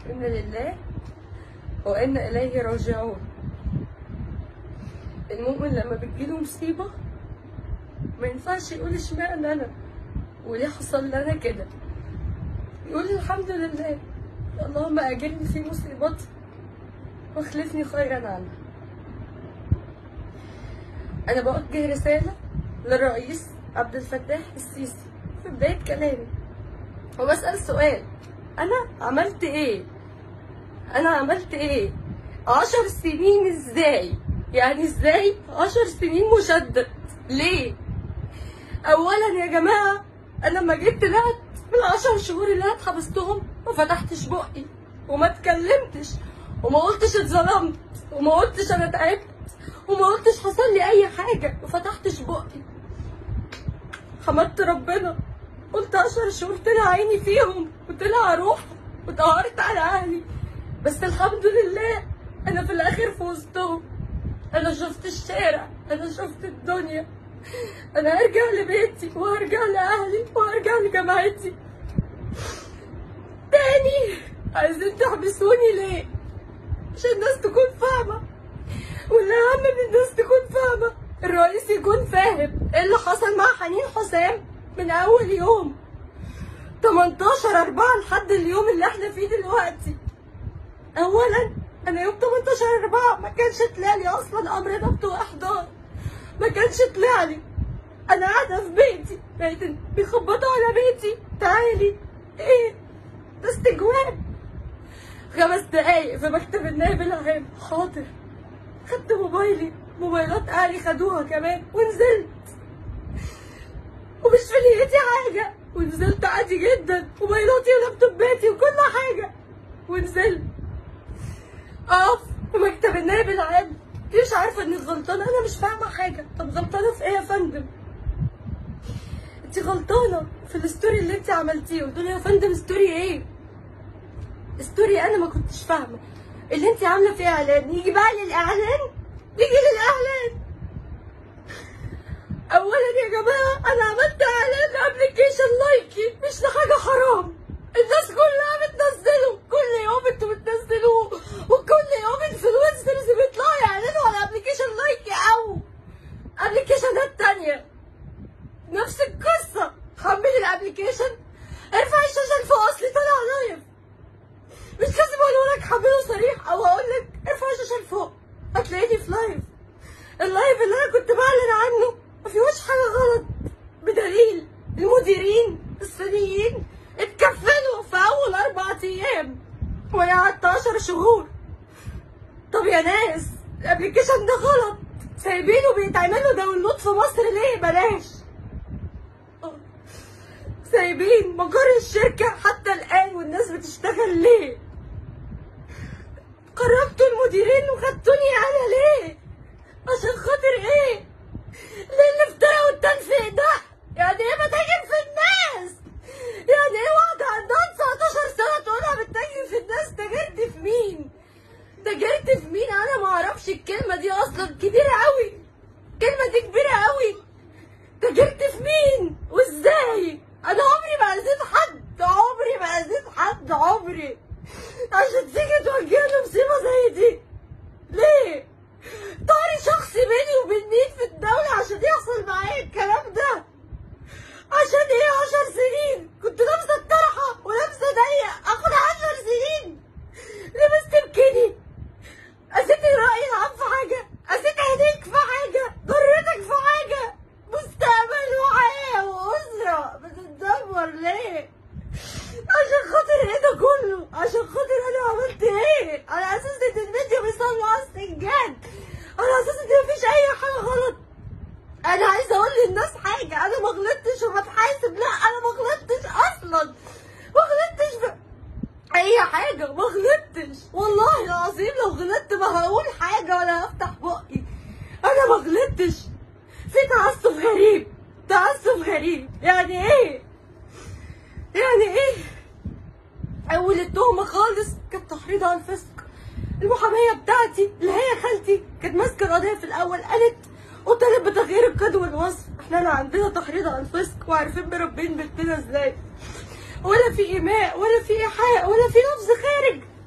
إنا لله وإنا إليه راجعون المؤمن لما بتجيله مصيبة ما ينفعش يقول اشمعنى أنا وليه حصل لي أنا كده يقول الحمد لله اللهم أجرني في مصيبتي واخلفني خيرا عنها أنا بوجه رسالة للرئيس عبد الفتاح السيسي في بداية كلامي وبسأل سؤال أنا عملت إيه؟ أنا عملت إيه؟ عشر سنين إزاي؟ يعني إزاي عشر سنين مشدد؟ ليه؟ أولا يا جماعة أنا لما جيت طلعت من العشر شهور اللي أنا اتحبستهم ما فتحتش بقي وما اتكلمتش وما قلتش اتظلمت وما قلتش أنا تعبت وما قلتش حصل لي أي حاجة ما فتحتش بقي حمدت ربنا قلت عشر شهور طلع عيني فيهم وطلع روح واتقهرت على اهلي بس الحمد لله انا في الاخر في وسطهم انا شفت الشارع انا شفت الدنيا انا هرجع لبيتي وهرجع لاهلي وهرجع لجامعتي تاني عايزين تحبسوني ليه عشان الناس تكون فاهمه والاهم ان الناس تكون فاهمه الرئيس يكون فاهم ايه اللي حصل مع حنين حسام من اول يوم 18 4 لحد اليوم اللي احنا فيه دلوقتي اولا انا يوم 18 4 ما كانش طلع لي اصلا امر ضبط واحضار ما كانش طلع لي انا قاعده في بيتي لقيت بيخبطوا على بيتي تعالي ايه ده استجواب خمس دقايق في مكتب النائب العام حاضر خدت موبايلي موبايلات اهلي خدوها كمان ونزلت ومش في نيتي حاجة ونزلت عادي جدا موبايلاتي ولابتوباتي وكل حاجة ونزلت اقف في مكتب النائب العام دي مش عارفة اني غلطانة انا مش فاهمة حاجة طب غلطانة في ايه يا فندم انت غلطانة في الستوري اللي انت عملتيه قلت له يا فندم ستوري ايه ستوري انا ما كنتش فاهمة اللي انت عاملة فيه اعلان يجي بقى للاعلان نيجي للاعلان اولا يا جماعه انا عملت اعلان ابلكيشن لايكي مش لحاجه حرام الناس كلها بتنزله كل يوم انتوا بتنزلوه وكل يوم انفلونسرز بيطلعوا يعلنوا على ابلكيشن لايكي او ابلكيشنات تانية نفس القصه حمل الابلكيشن ارفع الشاشه لفوق اصلي طالع لايف مش لازم اقول لك حمله صريح او اقول لك ارفع الشاشه لفوق هتلاقيني في لايف اللايف اللي انا كنت بعلن عنه ما فيهوش حاجه غلط بدليل المديرين الصينيين اتكفلوا في اول اربع ايام وانا قعدت 10 شهور طب يا ناس الابلكيشن ده غلط سايبينه بيتعمل له داونلود في مصر ليه بلاش سايبين مقر الشركة حتى الآن والناس بتشتغل ليه؟ قربتوا المديرين وخدتوني أنا ليه؟ عشان خاطر إيه؟ ليه الافتراء والتنفيق ده؟ يعني إيه بتاجر في الناس؟ يعني إيه واحدة عندها 19 سنة تقول أنا بتاجر في الناس تاجرت في مين؟ تاجرت في مين؟ أنا معرفش الكلمة دي أصلا كبيرة أوي الكلمة دي كبيرة أوي تاجرت في مين؟ وإزاي؟ انا عمري ما اذيت حد عمري ما اذيت حد عمري عشان تيجي توجهني مصيبه زي دي ليه طاري شخصي بيني وبين مين في الدوله عشان يحصل معايا الكلام ده عشان ايه عشر سنين كنت لابسه الطرحه ولابسه ضيق اخد عشر سنين لبست بكيني أسيت الرأي العام في حاجة أسيت عينيك في حاجة ضرتك في حاجة مستقبل وحياة وأسرة بتتدمر ليه؟ عشان خاطر ايه ده كله؟ عشان خاطر انا عملت ايه؟ على اساس ان الفيديو بيصلوا على السجاد على اساس ان مفيش اي حاجة غلط انا عايزة اقول للناس حاجة انا ما غلطتش وهتحاسب لا انا ما غلطتش اصلا ما غلطتش في اي حاجة ما غلطتش والله العظيم لو غلطت ما هقول حاجة ولا هفتح بقي انا ما غلطتش في تعصب غريب تعصب غريب يعني ايه يعني ايه اول التهمة خالص كانت تحريض على الفسق المحامية بتاعتي اللي هي خالتي كانت ماسكة القضية في الاول قالت وطالب بتغيير القيد والوصف احنا لا عندنا تحريض على الفسق وعارفين مربين بنتنا ازاي ولا في ايماء ولا في ايحاء ولا في لفظ خارج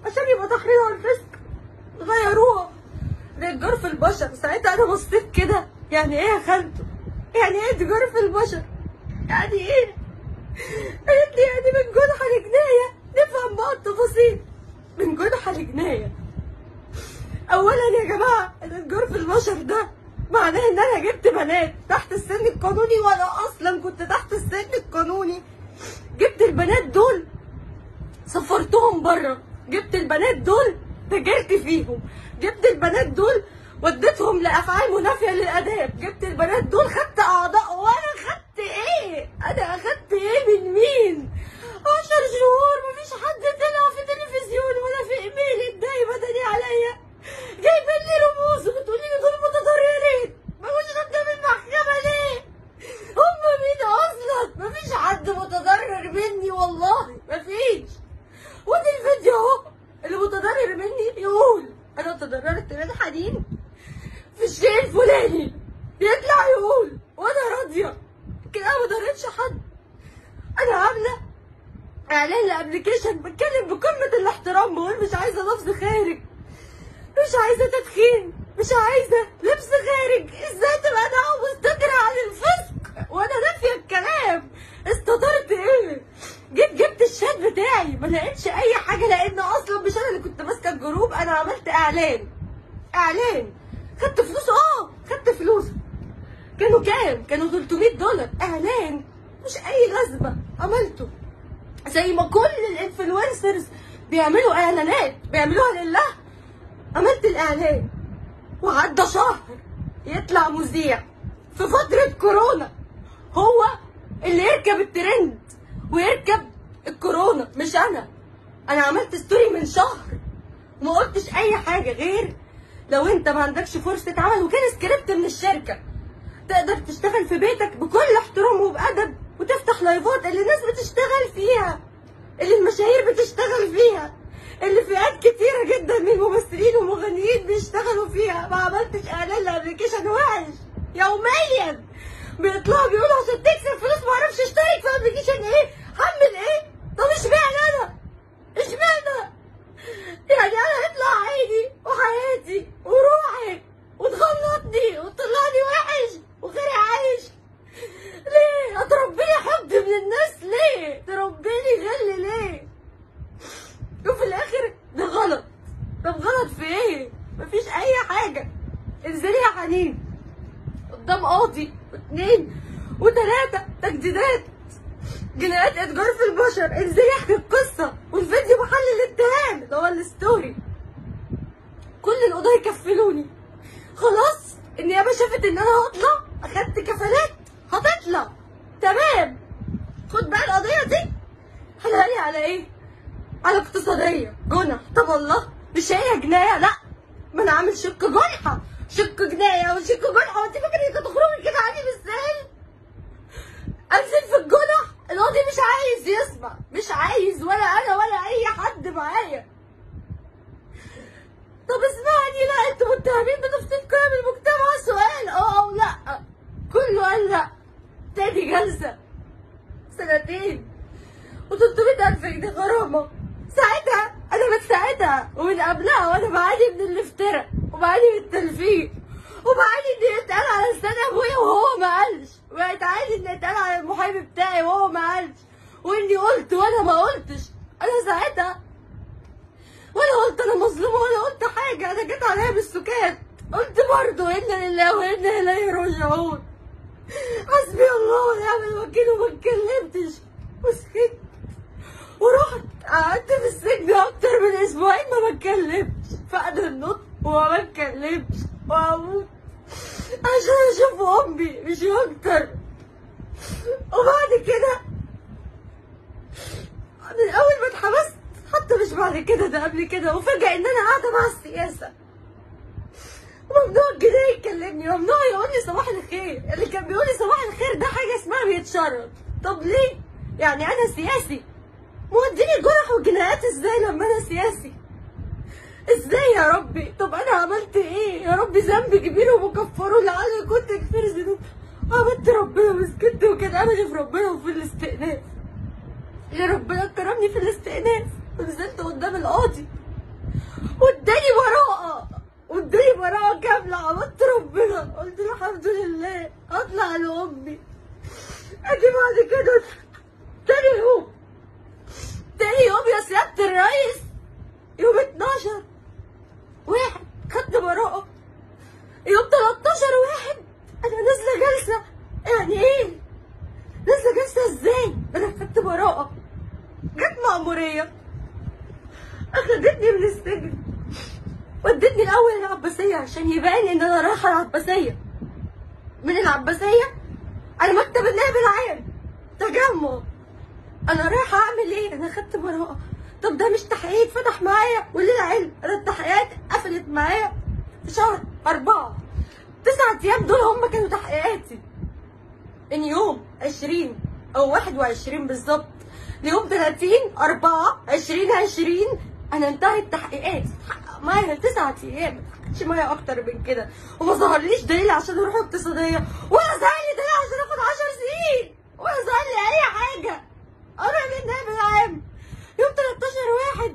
عشان يبقى تحريض على الفسق غيروها للجار في البشر ساعتها انا بصيت كده يعني ايه يا خالته يعني ايه تجار في البشر يعني ايه قالت لي يعني من جنحة لجناية نفهم بقى التفاصيل من جنحة لجناية اولا يا جماعة الاتجار في البشر ده معناه ان انا جبت بنات تحت السن القانوني وانا اصلا كنت تحت السن القانوني جبت البنات دول سفرتهم بره جبت البنات دول تاجرت فيهم جبت البنات دول وديتهم لافعال منافيه للاداب جبت البنات دول خدت اعضاء وانا خدت ايه انا اخدت ايه من مين عشر شهور مفيش حد طلع في تلفزيون ولا في ايميل اتضايق بدني عليا جايبين لي رموز وبتقولي لي دول متضررين ما مش قدام المحكمه ليه هم مين اصلا مفيش حد متضرر مني والله مفيش ودي الفيديو اهو اللي متضرر مني يقول انا تضررت من حنين في الشيء الفلاني يطلع يقول وانا راضيه كده ما ضرتش حد انا عامله اعلان لابلكيشن بتكلم بقمه الاحترام بقول مش عايزه لفظ خارج مش عايزه تدخين مش عايزه لبس خارج ازاي تبقى دعوه مستترة عن الفسق وانا نافيه الكلام استطرت ايه جيت جبت الشات بتاعي ما لقيتش اي حاجه لان اصلا مش انا اللي كنت ماسكه الجروب انا عملت اعلان اعلان خدت فلوس اه خدت فلوس كانوا كام كانوا 300 دولار اعلان مش اي لازمه عملته زي ما كل الانفلونسرز بيعملوا اعلانات بيعملوها لله عملت الاعلان وعدى شهر يطلع مذيع في فترة كورونا هو اللي يركب الترند ويركب الكورونا مش انا انا عملت ستوري من شهر وما قلتش اي حاجة غير لو انت ما عندكش فرصة عمل وكان سكريبت من الشركة تقدر تشتغل في بيتك بكل احترام وبأدب وتفتح لايفات اللي الناس بتشتغل فيها اللي المشاهير بتشتغل فيها اللي فئات كتيرة جدا من الممثلين والمغنيين بيشتغلوا فيها ما عملتش اعلان لابلكيشن وحش يوميا بيطلعوا بيقولوا عشان تكسب فلوس معرفش اشترك في ابلكيشن ايه حمل ايه طب اشمعنى انا اشمعنى يعني انا هيطلع عيني وحياتي وروحي وتغلطني وتطلعني وحش وغيري عايش ليه هتربيني حب من الناس ليه تربيني غل ليه وفي الاخر ده غلط طب غلط في ايه مفيش اي حاجه انزلي يا حنين قدام قاضي واثنين وثلاثه تجديدات جنايات اتجار في البشر انزلي احكي القصه والفيديو محل الاتهام اللي هو الستوري كل القضايا يكفلوني خلاص النيابه شافت ان انا هطلع اخدت كفالات هتطلع تمام خد بقى القضيه دي حلقلي على ايه على اقتصاديه جنح طب الله مش هي جنايه لا ما انا عامل شق جنحه شق جنايه وشق جنحه وانت فاكر انك تخرجي كده عني بالسهل انزل في الجنح القاضي مش عايز يسمع مش عايز ولا انا ولا اي حد معايا طب اسمعني لا انتوا متهمين بتفصيل قيم المجتمع سؤال اه او لا كله قال لا تاني جلسه سنتين و300 ألف جنيه غرامة ساعتها أنا من ساعتها ومن قبلها وأنا بعاني من الافتراء وبعاني من التلفيق وبعاني إن يتقال على لسان أبويا وهو ما قالش ويتعاني إن يتقال على المحامي بتاعي وهو ما قالش وإني قلت وأنا ما قلتش أنا ساعتها ولا قلت أنا مظلومة ولا قلت حاجة أنا جيت عليا بالسكات قلت برضه إنا لله وإنا إليه راجعون حسبي الله ونعم الوكيل وما اتكلمتش وسكت ورحت قعدت في السجن اكتر من اسبوعين ما بتكلمش فقد النطق وما بتكلمش واموت عشان اشوف امي مش اكتر وبعد كده من اول ما اتحبست حتى مش بعد كده ده قبل كده وفجأة ان انا قاعدة مع السياسة ممنوع الجنيه يكلمني ممنوع يقول لي صباح الخير اللي كان بيقول لي صباح الخير ده حاجة اسمها بيتشرط طب ليه يعني انا سياسي موديني الجرح والجنايات ازاي لما انا سياسي ازاي يا ربي طب انا عملت ايه يا ربي ذنب كبير ومكفره لعل كنت كفير ذنوب عملت ربنا مسكت وكان املي في ربنا وفي الاستئناف يا ربنا كرمني في الاستئناف ونزلت قدام القاضي واداني براءة واداني براءة كاملة عبدت ربنا قلت له الحمد لله اطلع لأمي اجي بعد كده تاني يوم تاني يوم يا سيادة الرئيس يوم 12 واحد خدت براءة يوم 13 واحد انا نازلة جلسة يعني ايه؟ نازلة جلسة ازاي؟ انا خدت براءة جت مأمورية اخدتني من السجن ودتني الاول العباسيه عشان يبان ان انا رايحه العباسيه من العباسيه انا مكتب النائب العام تجمع انا رايحه اعمل ايه انا خدت براءه طب ده مش تحقيق فتح معايا وللعلم انا التحقيقات قفلت معايا في شهر أربعة تسعة أيام دول هم كانوا تحقيقاتي من يوم 20 أو 21 بالظبط ليوم 30 4 2020 أنا انتهت تحقيقاتي اتحقق معايا تسعة أيام ما اتحققش معايا أكتر من كده وما ظهرليش دليل عشان أروح اقتصادية ولا ظهر لي دليل عشان آخد 10 سنين ولا ظهر لي أي حاجة أروح للنائب العام يوم 13 واحد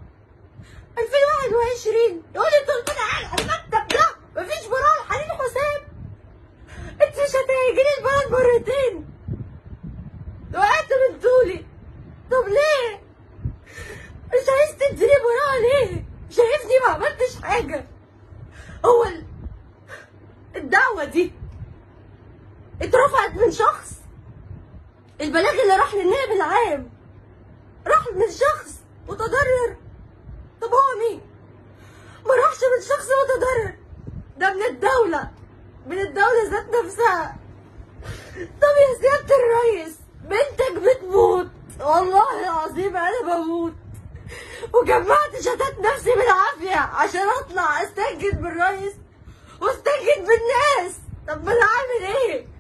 2021 يقول لي انتوا قلتوا على المكتب ده مفيش براءة حنين حسام انت مش هتهيجيني البلد مرتين وقعت من طولي طب ليه؟ مش عايز تديني براءة ليه؟ شايفني ما عملتش حاجة هو ال... الدعوة دي اترفعت من شخص البلاغ اللي راح للنائب العام راح من شخص متضرر طب هو مين؟ ما راحش من شخص متضرر ده من الدولة من الدولة ذات نفسها طب يا سيادة الرئيس بنتك بتموت والله العظيم انا بموت وجمعت شتات نفسي بالعافية عشان اطلع استنجد بالرئيس واستنجد بالناس طب ما انا اعمل ايه؟